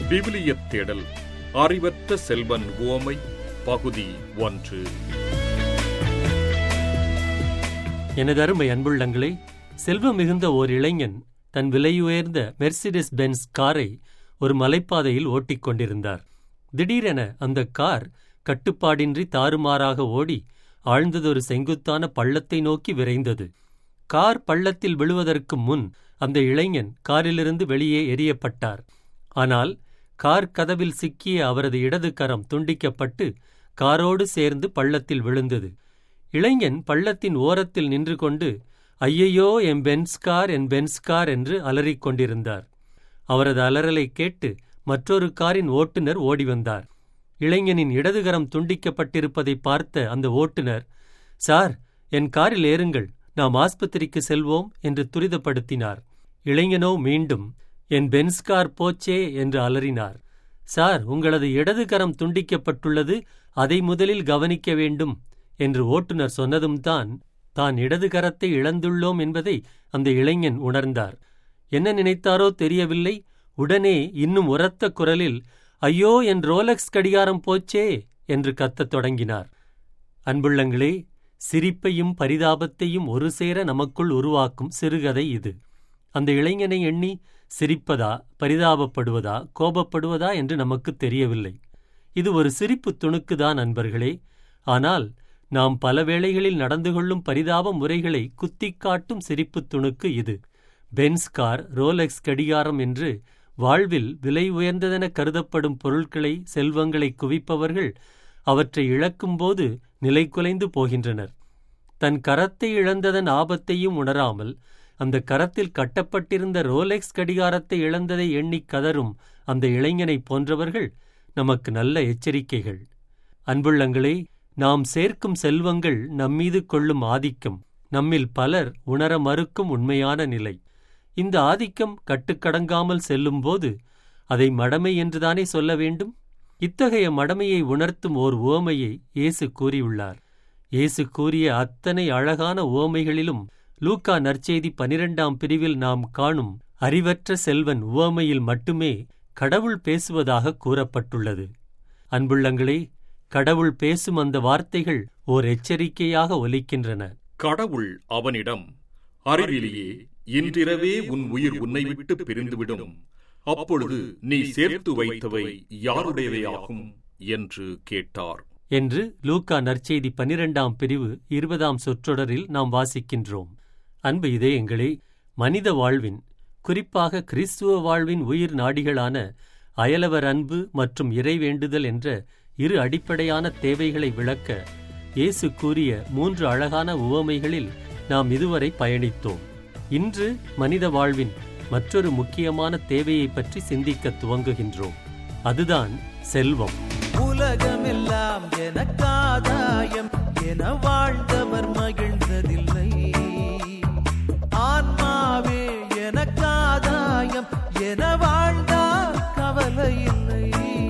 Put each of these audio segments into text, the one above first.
விவிலியத் தேடல் அறிவற்ற செல்வன் உவமை பகுதி ஒன்று எனது அருமை அன்புள்ளங்களே செல்வம் மிகுந்த ஓர் இளைஞன் தன் விலையுயர்ந்த மெர்சிடஸ் பென்ஸ் காரை ஒரு மலைப்பாதையில் ஓட்டிக் கொண்டிருந்தார் திடீரென அந்த கார் கட்டுப்பாடின்றி தாறுமாறாக ஓடி ஆழ்ந்ததொரு செங்குத்தான பள்ளத்தை நோக்கி விரைந்தது கார் பள்ளத்தில் விழுவதற்கு முன் அந்த இளைஞன் காரிலிருந்து வெளியே எரியப்பட்டார் ஆனால் கார் கதவில் சிக்கிய அவரது இடது கரம் துண்டிக்கப்பட்டு காரோடு சேர்ந்து பள்ளத்தில் விழுந்தது இளைஞன் பள்ளத்தின் ஓரத்தில் நின்று கொண்டு ஐயையோ என் பென்ஸ்கார் என் பென்ஸ்கார் என்று அலறிக் கொண்டிருந்தார் அவரது அலறலைக் கேட்டு மற்றொரு காரின் ஓட்டுநர் ஓடி வந்தார் இளைஞனின் இடதுகரம் துண்டிக்கப்பட்டிருப்பதை பார்த்த அந்த ஓட்டுநர் சார் என் காரில் ஏறுங்கள் நாம் ஆஸ்பத்திரிக்கு செல்வோம் என்று துரிதப்படுத்தினார் இளைஞனோ மீண்டும் என் பென்ஸ் கார் போச்சே என்று அலறினார் சார் உங்களது இடது கரம் துண்டிக்கப்பட்டுள்ளது அதை முதலில் கவனிக்க வேண்டும் என்று ஓட்டுநர் சொன்னதும் தான் தான் இடது கரத்தை இழந்துள்ளோம் என்பதை அந்த இளைஞன் உணர்ந்தார் என்ன நினைத்தாரோ தெரியவில்லை உடனே இன்னும் உரத்த குரலில் ஐயோ என் ரோலக்ஸ் கடிகாரம் போச்சே என்று கத்தத் தொடங்கினார் அன்புள்ளங்களே சிரிப்பையும் பரிதாபத்தையும் ஒரு சேர நமக்குள் உருவாக்கும் சிறுகதை இது அந்த இளைஞனை எண்ணி சிரிப்பதா பரிதாபப்படுவதா கோபப்படுவதா என்று நமக்கு தெரியவில்லை இது ஒரு சிரிப்பு துணுக்குதான் அன்பர்களே ஆனால் நாம் பல வேளைகளில் நடந்து கொள்ளும் பரிதாப முறைகளை குத்திக் காட்டும் சிரிப்பு துணுக்கு இது பென்ஸ் கார் ரோலெக்ஸ் கடிகாரம் என்று வாழ்வில் விலை உயர்ந்ததென கருதப்படும் பொருட்களை செல்வங்களை குவிப்பவர்கள் அவற்றை இழக்கும்போது நிலைகுலைந்து போகின்றனர் தன் கரத்தை இழந்ததன் ஆபத்தையும் உணராமல் அந்த கரத்தில் கட்டப்பட்டிருந்த ரோலெக்ஸ் கடிகாரத்தை இழந்ததை எண்ணிக் கதரும் அந்த இளைஞனைப் போன்றவர்கள் நமக்கு நல்ல எச்சரிக்கைகள் அன்புள்ளங்களே நாம் சேர்க்கும் செல்வங்கள் நம்மீது கொள்ளும் ஆதிக்கம் நம்மில் பலர் உணர மறுக்கும் உண்மையான நிலை இந்த ஆதிக்கம் கட்டுக்கடங்காமல் செல்லும்போது அதை மடமை என்றுதானே சொல்ல வேண்டும் இத்தகைய மடமையை உணர்த்தும் ஓர் உவமையை இயேசு கூறியுள்ளார் இயேசு கூறிய அத்தனை அழகான உவமைகளிலும் லூக்கா நற்செய்தி பனிரெண்டாம் பிரிவில் நாம் காணும் அறிவற்ற செல்வன் உவமையில் மட்டுமே கடவுள் பேசுவதாக கூறப்பட்டுள்ளது அன்புள்ளங்களே கடவுள் பேசும் அந்த வார்த்தைகள் ஓர் எச்சரிக்கையாக ஒலிக்கின்றன கடவுள் அவனிடம் அறிவிலியே இன்றிரவே உன் உயிர் உன்னை விட்டு பிரிந்துவிடும் அப்பொழுது நீ சேர்த்து வைத்தவை யாருடையவையாகும் என்று கேட்டார் என்று லூக்கா நற்செய்தி பனிரெண்டாம் பிரிவு இருபதாம் சொற்றொடரில் நாம் வாசிக்கின்றோம் அன்பு இதயங்களே மனித வாழ்வின் குறிப்பாக கிறிஸ்துவ வாழ்வின் உயிர் நாடிகளான அயலவர் அன்பு மற்றும் இறைவேண்டுதல் என்ற இரு அடிப்படையான தேவைகளை விளக்க இயேசு கூறிய மூன்று அழகான உவமைகளில் நாம் இதுவரை பயணித்தோம் இன்று மனித வாழ்வின் மற்றொரு முக்கியமான தேவையை பற்றி சிந்திக்க துவங்குகின்றோம் அதுதான் செல்வம் உலகமெல்லாம் எனக்காதாயம் என வாழ்ந்தவர் மகிழ்ந்ததில்லை ஆன்மாவே எனக்காதாயம் என வாழ்ந்தார் கவலை இல்லை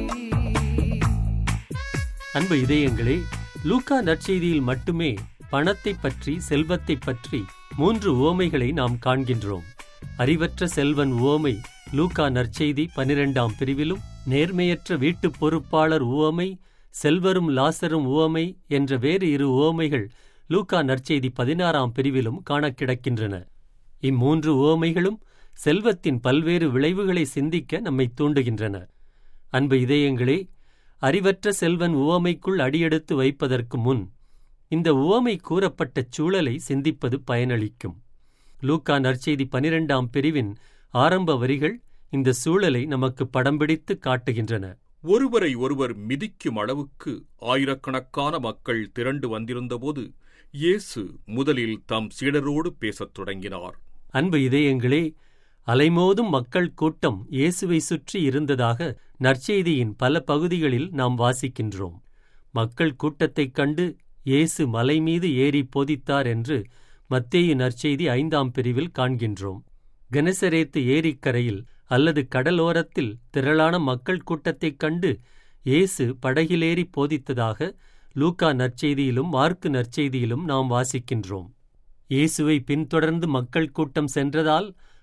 அன்பு இதயங்களே லூக்கா நற்செய்தியில் மட்டுமே பணத்தைப் பற்றி செல்வத்தைப் பற்றி மூன்று உவமைகளை நாம் காண்கின்றோம் அறிவற்ற செல்வன் உவமை லூக்கா நற்செய்தி பனிரெண்டாம் பிரிவிலும் நேர்மையற்ற வீட்டுப் பொறுப்பாளர் உவமை செல்வரும் லாசரும் உவமை என்ற வேறு இரு உவமைகள் லூக்கா நற்செய்தி பதினாறாம் பிரிவிலும் காணக் கிடக்கின்றன இம்மூன்று உவமைகளும் செல்வத்தின் பல்வேறு விளைவுகளை சிந்திக்க நம்மை தூண்டுகின்றன அன்பு இதயங்களே அறிவற்ற செல்வன் உவமைக்குள் அடியெடுத்து வைப்பதற்கு முன் இந்த உவமை கூறப்பட்ட சூழலை சிந்திப்பது பயனளிக்கும் லூக்கா நற்செய்தி பனிரெண்டாம் பிரிவின் ஆரம்ப வரிகள் இந்த சூழலை நமக்கு படம் பிடித்து காட்டுகின்றன ஒருவரை ஒருவர் மிதிக்கும் அளவுக்கு ஆயிரக்கணக்கான மக்கள் திரண்டு வந்திருந்தபோது இயேசு முதலில் தம் சீடரோடு பேசத் தொடங்கினார் அன்பு இதயங்களே அலைமோதும் மக்கள் கூட்டம் இயேசுவை சுற்றி இருந்ததாக நற்செய்தியின் பல பகுதிகளில் நாம் வாசிக்கின்றோம் மக்கள் கூட்டத்தைக் கண்டு இயேசு மலை மீது ஏறி போதித்தார் என்று மத்தேயு நற்செய்தி ஐந்தாம் பிரிவில் காண்கின்றோம் கெனசரேத்து ஏரிக்கரையில் அல்லது கடலோரத்தில் திரளான மக்கள் கூட்டத்தைக் கண்டு இயேசு படகிலேறி போதித்ததாக லூக்கா நற்செய்தியிலும் மார்க்கு நற்செய்தியிலும் நாம் வாசிக்கின்றோம் இயேசுவை பின்தொடர்ந்து மக்கள் கூட்டம் சென்றதால்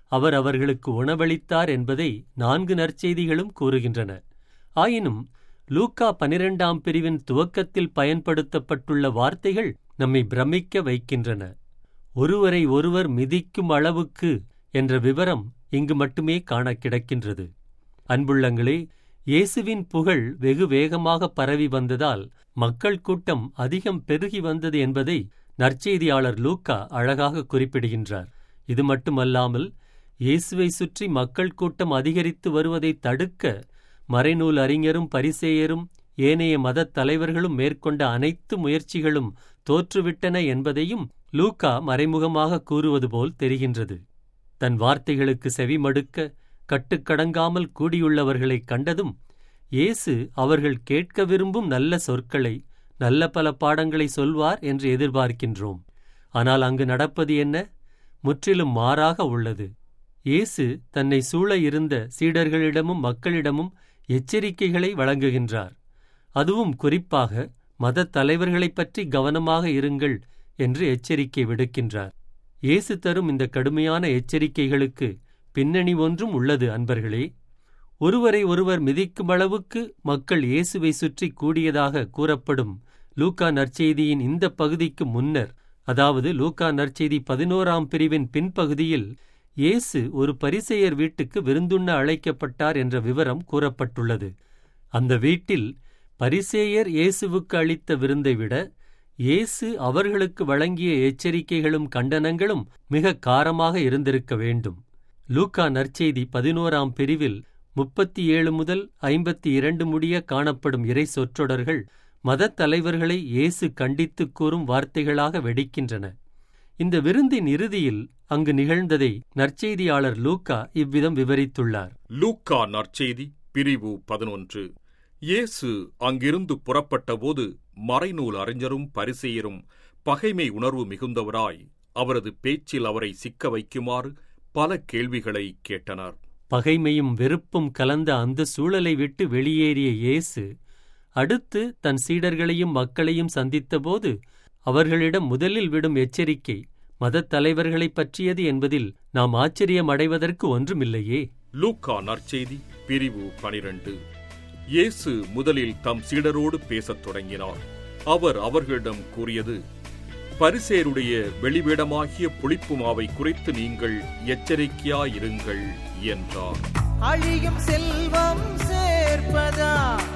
அவர் அவர்களுக்கு உணவளித்தார் என்பதை நான்கு நற்செய்திகளும் கூறுகின்றன ஆயினும் லூக்கா பனிரெண்டாம் பிரிவின் துவக்கத்தில் பயன்படுத்தப்பட்டுள்ள வார்த்தைகள் நம்மை பிரமிக்க வைக்கின்றன ஒருவரை ஒருவர் மிதிக்கும் அளவுக்கு என்ற விவரம் இங்கு மட்டுமே காண கிடக்கின்றது அன்புள்ளங்களே இயேசுவின் புகழ் வெகு வேகமாக பரவி வந்ததால் மக்கள் கூட்டம் அதிகம் பெருகி வந்தது என்பதை நற்செய்தியாளர் லூக்கா அழகாக குறிப்பிடுகின்றார் இது மட்டுமல்லாமல் இயேசுவை சுற்றி மக்கள் கூட்டம் அதிகரித்து வருவதை தடுக்க மறைநூல் அறிஞரும் பரிசேயரும் ஏனைய மதத் தலைவர்களும் மேற்கொண்ட அனைத்து முயற்சிகளும் தோற்றுவிட்டன என்பதையும் லூக்கா மறைமுகமாக கூறுவது போல் தெரிகின்றது தன் வார்த்தைகளுக்கு செவிமடுக்க கட்டுக்கடங்காமல் கூடியுள்ளவர்களைக் கண்டதும் இயேசு அவர்கள் கேட்க விரும்பும் நல்ல சொற்களை நல்ல பல பாடங்களை சொல்வார் என்று எதிர்பார்க்கின்றோம் ஆனால் அங்கு நடப்பது என்ன முற்றிலும் மாறாக உள்ளது இயேசு தன்னை சூழ இருந்த சீடர்களிடமும் மக்களிடமும் எச்சரிக்கைகளை வழங்குகின்றார் அதுவும் குறிப்பாக மதத் தலைவர்களைப் பற்றி கவனமாக இருங்கள் என்று எச்சரிக்கை விடுக்கின்றார் இயேசு தரும் இந்த கடுமையான எச்சரிக்கைகளுக்கு பின்னணி ஒன்றும் உள்ளது அன்பர்களே ஒருவரை ஒருவர் மிதிக்கும் அளவுக்கு மக்கள் இயேசுவை சுற்றி கூடியதாக கூறப்படும் லூக்கா நற்செய்தியின் இந்த பகுதிக்கு முன்னர் அதாவது லூக்கா நற்செய்தி பதினோராம் பிரிவின் பின்பகுதியில் இயேசு ஒரு பரிசெயர் வீட்டுக்கு விருந்துண்ண அழைக்கப்பட்டார் என்ற விவரம் கூறப்பட்டுள்ளது அந்த வீட்டில் பரிசேயர் இயேசுவுக்கு அளித்த விருந்தை விட இயேசு அவர்களுக்கு வழங்கிய எச்சரிக்கைகளும் கண்டனங்களும் மிக காரமாக இருந்திருக்க வேண்டும் லூக்கா நற்செய்தி பதினோராம் பிரிவில் முப்பத்தி ஏழு முதல் ஐம்பத்தி இரண்டு முடிய காணப்படும் இறை சொற்றொடர்கள் மதத் தலைவர்களை இயேசு கண்டித்துக் கூறும் வார்த்தைகளாக வெடிக்கின்றன இந்த விருந்தின் இறுதியில் அங்கு நிகழ்ந்ததை நற்செய்தியாளர் லூக்கா இவ்விதம் விவரித்துள்ளார் லூக்கா நற்செய்தி பிரிவு பதினொன்று இயேசு அங்கிருந்து புறப்பட்டபோது மறைநூல் அறிஞரும் பரிசெயரும் பகைமை உணர்வு மிகுந்தவராய் அவரது பேச்சில் அவரை சிக்க வைக்குமாறு பல கேள்விகளை கேட்டனர் பகைமையும் வெறுப்பும் கலந்த அந்த சூழலை விட்டு வெளியேறிய இயேசு அடுத்து தன் சீடர்களையும் மக்களையும் சந்தித்தபோது அவர்களிடம் முதலில் விடும் எச்சரிக்கை மதத் தலைவர்களைப் பற்றியது என்பதில் நாம் ஆச்சரியம் அடைவதற்கு ஒன்றுமில்லையே லூக்கா நற்செய்தி பிரிவு பனிரண்டு இயேசு முதலில் தம் சீடரோடு பேசத் தொடங்கினார் அவர் அவர்களிடம் கூறியது பரிசேருடைய வெளிவேடமாகிய புளிப்பு மாவை குறித்து நீங்கள் எச்சரிக்கையாயிருங்கள் என்றார் அழியும் செல்வம் சேர்ப்பதா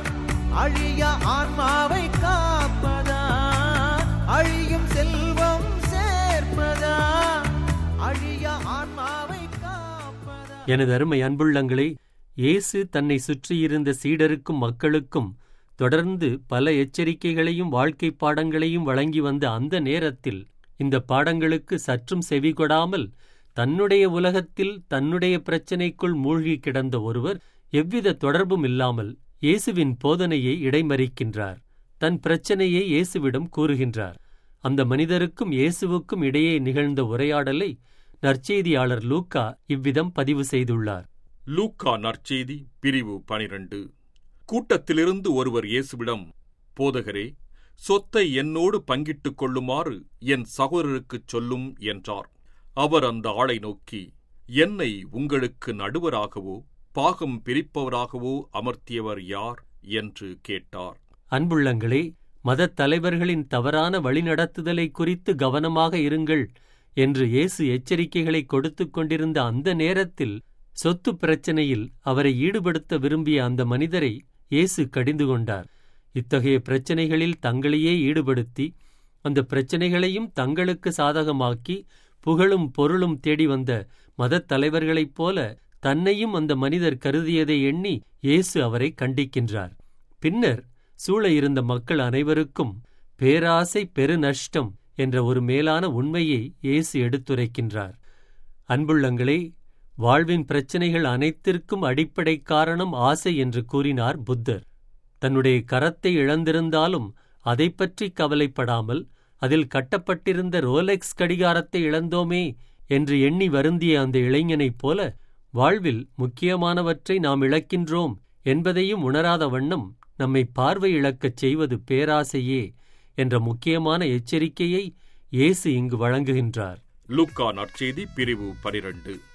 அழிய ஆன்மாவை காப்பதா அழியும் செல்வம் சேர்ப்பதா அழிய ஆன்மாவை காப்பதா எனது அருமை அன்புள்ளங்களே இயேசு தன்னை சுற்றியிருந்த சீடருக்கும் மக்களுக்கும் தொடர்ந்து பல எச்சரிக்கைகளையும் வாழ்க்கைப் பாடங்களையும் வழங்கி வந்த அந்த நேரத்தில் இந்த பாடங்களுக்கு சற்றும் செவிகொடாமல் தன்னுடைய உலகத்தில் தன்னுடைய பிரச்சினைக்குள் மூழ்கி கிடந்த ஒருவர் எவ்வித தொடர்பும் இல்லாமல் இயேசுவின் போதனையை இடைமறிக்கின்றார் தன் பிரச்சனையை இயேசுவிடம் கூறுகின்றார் அந்த மனிதருக்கும் இயேசுவுக்கும் இடையே நிகழ்ந்த உரையாடலை நற்செய்தியாளர் லூக்கா இவ்விதம் பதிவு செய்துள்ளார் லூக்கா நற்செய்தி பிரிவு பனிரண்டு கூட்டத்திலிருந்து ஒருவர் இயேசுவிடம் போதகரே சொத்தை என்னோடு பங்கிட்டுக் கொள்ளுமாறு என் சகோதரருக்குச் சொல்லும் என்றார் அவர் அந்த ஆளை நோக்கி என்னை உங்களுக்கு நடுவராகவோ பாகம் பிரிப்பவராகவோ அமர்த்தியவர் யார் என்று கேட்டார் அன்புள்ளங்களே மதத் தலைவர்களின் தவறான வழிநடத்துதலை குறித்து கவனமாக இருங்கள் என்று இயேசு எச்சரிக்கைகளை கொடுத்துக் கொண்டிருந்த அந்த நேரத்தில் சொத்து பிரச்சனையில் அவரை ஈடுபடுத்த விரும்பிய அந்த மனிதரை இயேசு கடிந்து கொண்டார் இத்தகைய பிரச்சனைகளில் தங்களையே ஈடுபடுத்தி அந்த பிரச்சனைகளையும் தங்களுக்கு சாதகமாக்கி புகழும் பொருளும் தேடி வந்த மதத் தலைவர்களைப் போல தன்னையும் அந்த மனிதர் கருதியதை எண்ணி இயேசு அவரை கண்டிக்கின்றார் பின்னர் சூழ இருந்த மக்கள் அனைவருக்கும் பேராசை பெருநஷ்டம் என்ற ஒரு மேலான உண்மையை இயேசு எடுத்துரைக்கின்றார் அன்புள்ளங்களே வாழ்வின் பிரச்சனைகள் அனைத்திற்கும் அடிப்படை காரணம் ஆசை என்று கூறினார் புத்தர் தன்னுடைய கரத்தை இழந்திருந்தாலும் அதைப் பற்றி கவலைப்படாமல் அதில் கட்டப்பட்டிருந்த ரோலெக்ஸ் கடிகாரத்தை இழந்தோமே என்று எண்ணி வருந்திய அந்த இளைஞனைப் போல வாழ்வில் முக்கியமானவற்றை நாம் இழக்கின்றோம் என்பதையும் உணராத வண்ணம் நம்மை பார்வை இழக்கச் செய்வது பேராசையே என்ற முக்கியமான எச்சரிக்கையை இயேசு இங்கு வழங்குகின்றார் லூக்கா நற்செய்தி பிரிவு பனிரண்டு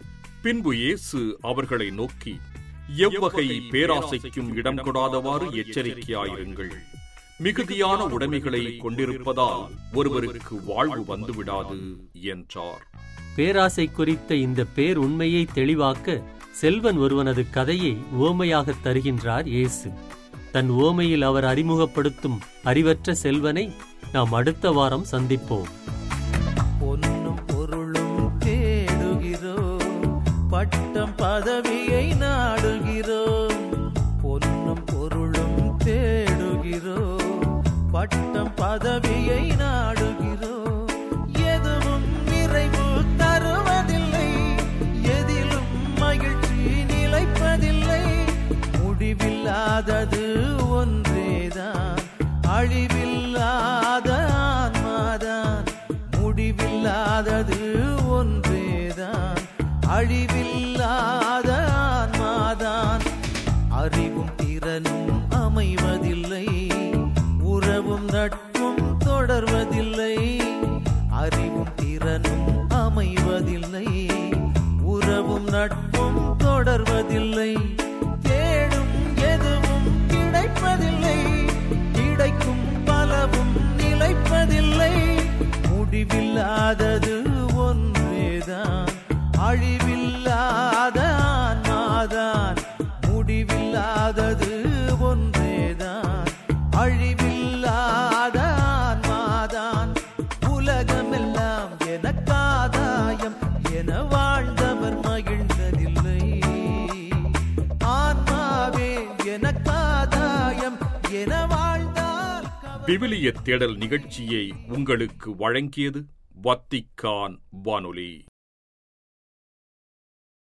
பின்பு இயேசு அவர்களை நோக்கி எவ்வகை பேராசைக்கும் இடம் கொடாதவாறு எச்சரிக்கையாயிருங்கள் மிகுதியான உடைமைகளை கொண்டிருப்பதால் ஒருவருக்கு வாழ்வு வந்துவிடாது என்றார் பேராசை குறித்த இந்த பேர் உண்மையை தெளிவாக்க செல்வன் ஒருவனது கதையை உவமையாகத் தருகின்றார் இயேசு தன் உவமையில் அவர் அறிமுகப்படுத்தும் அறிவற்ற செல்வனை நாம் அடுத்த வாரம் சந்திப்போம் பொன்னும் பொருளும் தேடுகிறோம் பட்டம் பதவியை நாடுகிறோம் பொன்னும் பொருளும் தேடுகிறோம் பட்டம் பதவியை நாடுகிறோம் எதுவும் நிறைவு தருவதில்லை எதிலும் மகிழ்ச்சி நிலைப்பதில்லை முடிவில்லாதது ஒன்றேதான் அழிவில்லாத ஆன்மாதான் முடிவில்லாதது ஒன்றேதான் அழிவில்லாத ஆன்மாதான் அறிவும் திறனும் அமைவதில்லை உறவும் நட்பும் தொடர்வதில்லை அறிவும் திறனும் அமைவதில்லை உறவும் நட்பும் தொடர்வதில்லை தேடும் எதுவும் கிடைப்பதில்லை கிடைக்கும் பலவும் நிலைப்பதில்லை முடிவில்லாதது ஒன்றேதான் அழிவில்லாத ஆன்மாதான் முடிவில்லாதது ஒன்றேதான் அழிவில்லாத ஆன்மாதான் உலகமெல்லாம் எனக்காதாயம் என வாழ்ந்தவர் மகிழ்ந்ததில்லை ஆன்மாவே எனக்காதாயம் என வாழ்ந்தால் கவலை விவிலிய தேடல் நிகழ்ச்சியை உங்களுக்கு வழங்கியது வத்திக்கான் வானொலி